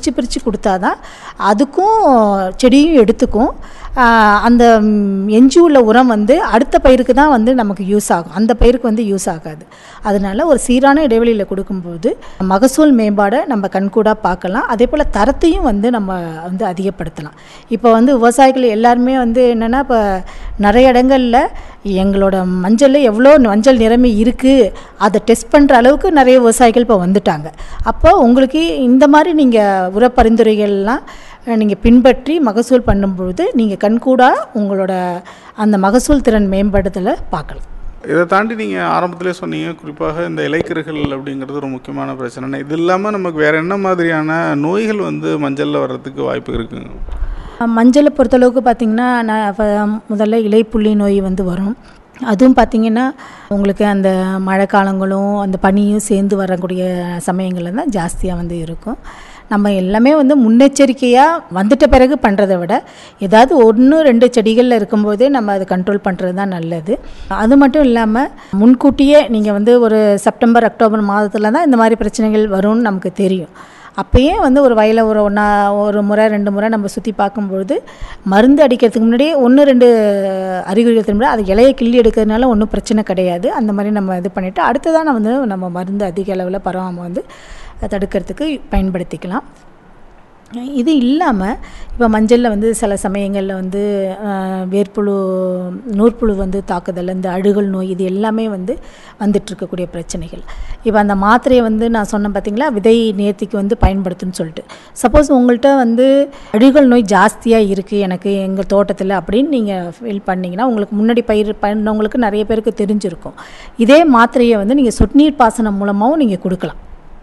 பிரித்து பிரித்து கொடுத்தா தான் அதுக்கும் செடியும் எடுத்துக்கும் ஆஹ் அந்த ம், எஞ்சி உள்ள உரம் வந்து அடுத்த பயிருக்கு தான் வந்து நமக்கு யூஸ் ஆகும் அந்த பயிருக்கு வந்து யூஸ் ஆகாது அதனால ஒரு சீரான இடைவெளியில் கொடுக்கும்போது மகசூல் மேம்பாடை நம்ம கண்கூடாக பார்க்கலாம் அதே போல் தரத்தையும் வந்து நம்ம வந்து அதிகப்படுத்தலாம் இப்போ வந்து விவசாயிகள் எல்லாருமே வந்து என்னென்னா இப்போ நிறைய இடங்களில் எங்களோட மஞ்சளில் எவ்வளோ மஞ்சள் நிறமி இருக்குது அதை டெஸ்ட் பண்ணுற அளவுக்கு நிறைய விவசாயிகள் இப்போ வந்துட்டாங்க அப்போ உங்களுக்கு இந்த மாதிரி நீங்கள் உர பரிந்துரைகள்லாம் நீங்கள் பின்பற்றி மகசூல் பண்ணும்பொழுது நீங்கள் கண்கூடாக உங்களோட அந்த மகசூல் திறன் மேம்படுத்தலை பார்க்கலாம் இதை தாண்டி நீங்கள் ஆரம்பத்திலே சொன்னீங்க குறிப்பாக இந்த இலைக்கருகள் அப்படிங்கிறது ஒரு முக்கியமான பிரச்சனை இது இல்லாமல் நமக்கு வேறு என்ன மாதிரியான நோய்கள் வந்து மஞ்சளில் வர்றதுக்கு வாய்ப்பு இருக்குங்க மஞ்சளை பொறுத்தளவுக்கு பார்த்திங்கன்னா நான் இப்ப முதல்ல இலைப்புள்ளி நோய் வந்து வரும் அதுவும் பார்த்திங்கன்னா உங்களுக்கு அந்த மழை காலங்களும் அந்த பனியும் சேர்ந்து வரக்கூடிய சமயங்களில் தான் ஜாஸ்தியாக வந்து இருக்கும் நம்ம எல்லாமே வந்து முன்னெச்சரிக்கையாக வந்துட்ட பிறகு பண்ணுறதை விட ஏதாவது ஒன்று ரெண்டு செடிகளில் இருக்கும்போதே நம்ம அதை கண்ட்ரோல் பண்ணுறது தான் நல்லது அது மட்டும் இல்லாமல் முன்கூட்டியே நீங்கள் வந்து ஒரு செப்டம்பர் அக்டோபர் மாதத்தில் தான் இந்த மாதிரி பிரச்சனைகள் வரும்னு நமக்கு தெரியும் அப்பயே வந்து ஒரு வயலை ஒரு ஒன்றா ஒரு முறை ரெண்டு முறை நம்ம சுற்றி பார்க்கும்பொழுது மருந்து அடிக்கிறதுக்கு முன்னாடியே ஒன்று ரெண்டு அறிகுறிகள் திரும்ப அது இலையை கிள்ளி எடுக்கிறதுனால ஒன்றும் பிரச்சனை கிடையாது அந்த மாதிரி நம்ம இது பண்ணிவிட்டு அடுத்ததான் வந்து நம்ம மருந்து அதிக அளவில் பரவாமல் வந்து தடுக்கிறதுக்கு பயன்படுத்திக்கலாம் இது இல்லாமல் இப்போ மஞ்சளில் வந்து சில சமயங்களில் வந்து ஆஹ், வேர்ப்புழு நூற்புழு வந்து தாக்குதல் இந்த அழுகல் நோய் இது எல்லாமே வந்து வந்துட்டுருக்கக்கூடிய பிரச்சனைகள் இப்போ அந்த மாத்திரையை வந்து நான் சொன்னேன் பார்த்தீங்களா விதை நேர்த்திக்கு வந்து பயன்படுத்துன்னு சொல்லிட்டு சப்போஸ் உங்கள்கிட்ட வந்து அழுகல் நோய் ஜாஸ்தியாக இருக்குது எனக்கு எங்கள் தோட்டத்தில் அப்படின்னு நீங்கள் ஃபீல் பண்ணிங்கன்னா உங்களுக்கு முன்னாடி பயிர் பண்ணவங்களுக்கு நிறைய பேருக்கு தெரிஞ்சிருக்கும் இதே மாத்திரையை வந்து நீங்கள் சொட்டுநீர் பாசனம் மூலமாகவும் நீங்கள் கொடுக்கலாம்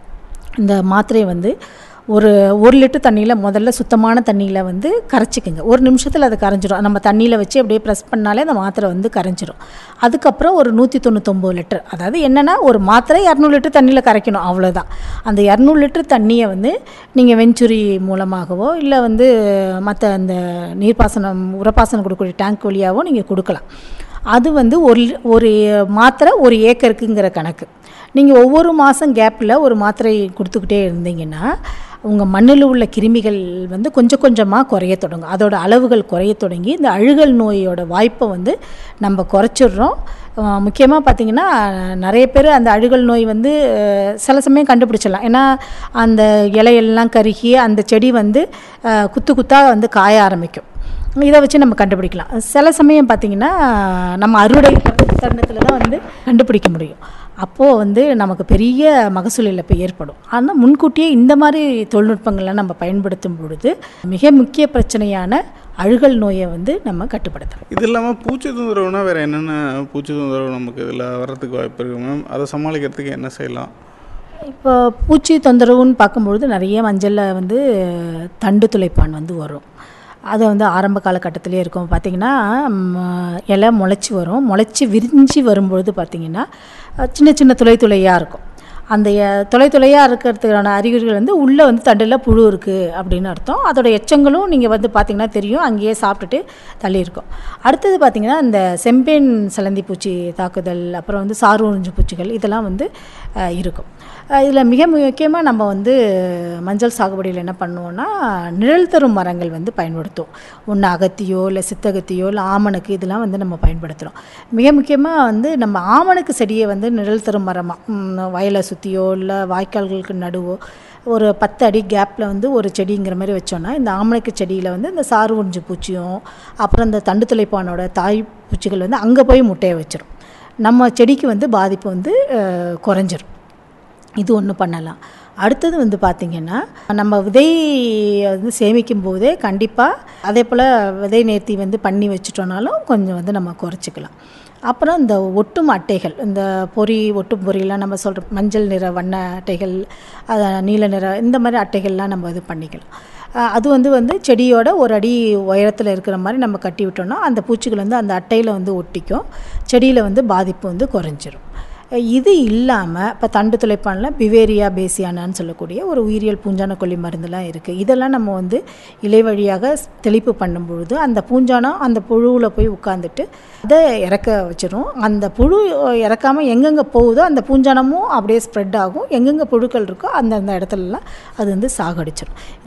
இந்த மாத்திரையை வந்து ஒரு ஒரு லிட்டர் தண்ணியில் முதல்ல சுத்தமான தண்ணியில் வந்து கரைச்சிக்கோங்க ஒரு நிமிஷத்தில் அது கரைஞ்சிரும் நம்ம தண்ணியில் வச்சு அப்படியே ப்ரெஸ் பண்ணாலே அந்த மாத்திரை வந்து கரைஞ்சிரும் அதுக்கப்புறம் ஒரு நூற்றி தொண்ணூத்தொம்பது லிட்டர் அதாவது என்னென்னா ஒரு மாத்திரை இரநூறு லிட்டர் தண்ணியில் கரைக்கணும் அவ்வளோதான் அந்த இரநூறு லிட்டர் தண்ணியை வந்து நீங்கள் வெஞ்சுரி மூலமாகவோ இல்லை வந்து மற்ற அந்த நீர்ப்பாசனம் உரப்பாசனம் கொடுக்கக்கூடிய டேங்க் வழியாகவோ நீங்கள் கொடுக்கலாம் அது வந்து ஒரு லி- ஒரு மாத்திரை ஒரு ஏக்கருக்குங்கிற கணக்கு நீங்கள் ஒவ்வொரு மாதம் கேப்பில் ஒரு மாத்திரை கொடுத்துக்கிட்டே இருந்தீங்கன்னா உங்கள் மண்ணில் உள்ள கிருமிகள் வந்து கொஞ்சம் கொஞ்சமாக குறைய தொடங்கும் அதோட அளவுகள் குறைய தொடங்கி இந்த அழுகல் நோயோட வாய்ப்பை வந்து நம்ம குறைச்சிடுறோம் முக்கியமாக பார்த்தீங்கன்னா நிறைய பேர் அந்த அழுகல் நோய் வந்து அஹ், சில சமயம் கண்டுபிடிச்சிடலாம் ஏன்னா அந்த இலையெல்லாம் கருகி அந்த செடி வந்து அஹ், குத்து குத்தாக வந்து காய ஆரம்பிக்கும் இதை வச்சு நம்ம கண்டுபிடிக்கலாம் சில சமயம் பார்த்திங்கன்னா நம்ம அறுவடை தருணத்தில் தான் வந்து கண்டுபிடிக்க முடியும் அப்போது வந்து நமக்கு பெரிய மகசூல் இழப்பு ஏற்படும் ஆனால் முன்கூட்டியே இந்த மாதிரி தொழில்நுட்பங்கள்லாம் நம்ம பயன்படுத்தும் பொழுது மிக முக்கிய பிரச்சனையான அழுகல் நோயை வந்து நம்ம கட்டுப்படுத்தலாம் இது இல்லாமல் பூச்சி தொந்தரவுனா வேறு என்னென்ன பூச்சி தொந்தரவு நமக்கு இதில் வர்றதுக்கு வாய்ப்பு இருக்குது மேம் அதை சமாளிக்கிறதுக்கு என்ன செய்யலாம் இப்போ பூச்சி தொந்தரவுன்னு பார்க்கும்பொழுது நிறைய மஞ்சளில் வந்து தண்டு துளைப்பான் வந்து வரும் அது வந்து ஆரம்ப காலகட்டத்திலே இருக்கும் பார்த்திங்கன்னா ம், இலை முளைச்சி வரும் முளைச்சி விரிஞ்சு வரும்பொழுது பார்த்திங்கன்னா அஹ், சின்ன சின்ன துளை துளையாக இருக்கும் அந்த அஹ், துளை துளையாக இருக்கிறதுக்கான அறிகுறிகள் வந்து உள்ளே வந்து தண்டில் புழு இருக்குது அப்படின்னு அர்த்தம் அதோட எச்சங்களும் நீங்கள் வந்து பார்த்திங்கன்னா தெரியும் அங்கேயே சாப்பிட்டுட்டு தள்ளி இருக்கும் அடுத்தது பார்த்திங்கன்னா இந்த செம்பேன் சிலந்தி பூச்சி தாக்குதல் அப்புறம் வந்து சாறு உறிஞ்சு பூச்சிகள் இதெல்லாம் வந்து அஹ், இருக்கும் இதில் மிக முக்கியமாக நம்ம வந்து மஞ்சள் சாகுபடியில் என்ன பண்ணுவோம்னா நிழல் தரும் மரங்கள் வந்து பயன்படுத்துவோம் ஒன்று அகத்தியோ இல்லை சித்தகத்தியோ இல்லை ஆமணக்கு இதெல்லாம் வந்து நம்ம பயன்படுத்துகிறோம் மிக முக்கியமாக வந்து நம்ம ஆமணக்கு செடியை வந்து நிழல் தரும் மரமாக வயலை சுற்றியோ இல்லை வாய்க்கால்களுக்கு நடுவோ ஒரு பத்து அடி கேப்பில் வந்து ஒரு செடிங்கிற மாதிரி வச்சோன்னா இந்த ஆமணக்கு செடியில் வந்து இந்த சாறு உறிஞ்சு பூச்சியும் அப்புறம் இந்த தண்டு துளைப்பானோட தாய் பூச்சிகள் வந்து அங்கே போய் முட்டையை வச்சிரும் நம்ம செடிக்கு வந்து பாதிப்பு வந்து அஹ், குறைஞ்சிரும் இது ஒன்று பண்ணலாம் அடுத்தது வந்து பார்த்திங்கன்னா நம்ம விதை வந்து சேமிக்கும் போதே கண்டிப்பாக அதே போல் விதை நேர்த்தி வந்து பண்ணி வச்சுட்டோனாலும் கொஞ்சம் வந்து நம்ம குறைச்சிக்கலாம் அப்புறம் இந்த ஒட்டும் அட்டைகள் இந்த பொறி ஒட்டும் பொறியெல்லாம் நம்ம சொல்கிற மஞ்சள் நிற வண்ண அட்டைகள் அது நீல நிற இந்த மாதிரி அட்டைகள்லாம் நம்ம இது பண்ணிக்கலாம் அஹ் அது வந்து வந்து செடியோட ஒரு அடி உயரத்தில் இருக்கிற மாதிரி நம்ம கட்டி விட்டோம்னா அந்த பூச்சிகள் வந்து அந்த அட்டையில் வந்து ஒட்டிக்கும் செடியில் வந்து பாதிப்பு வந்து குறைஞ்சிரும் இது இல்லாமல் இப்போ தண்டு துளைப்பானில் பிவேரியா பேசியானான்னு சொல்லக்கூடிய ஒரு உயிரியல் பூஞ்சான கொல்லி மருந்துலாம் இருக்குது இதெல்லாம் நம்ம வந்து இலை வழியாக தெளிப்பு பண்ணும் பொழுது அந்த பூஞ்சானம் அந்த புழுவில் போய் உட்காந்துட்டு அதை இறக்க வச்சிரும் அந்த புழு இறக்காமல் எங்கெங்கே போகுதோ அந்த பூஞ்சானமும் அப்படியே ஸ்ப்ரெட் ஆகும் எங்கெங்கே புழுக்கள் இருக்கோ அந்தந்த இடத்துலலாம் அது வந்து சாகடிச்சிடும்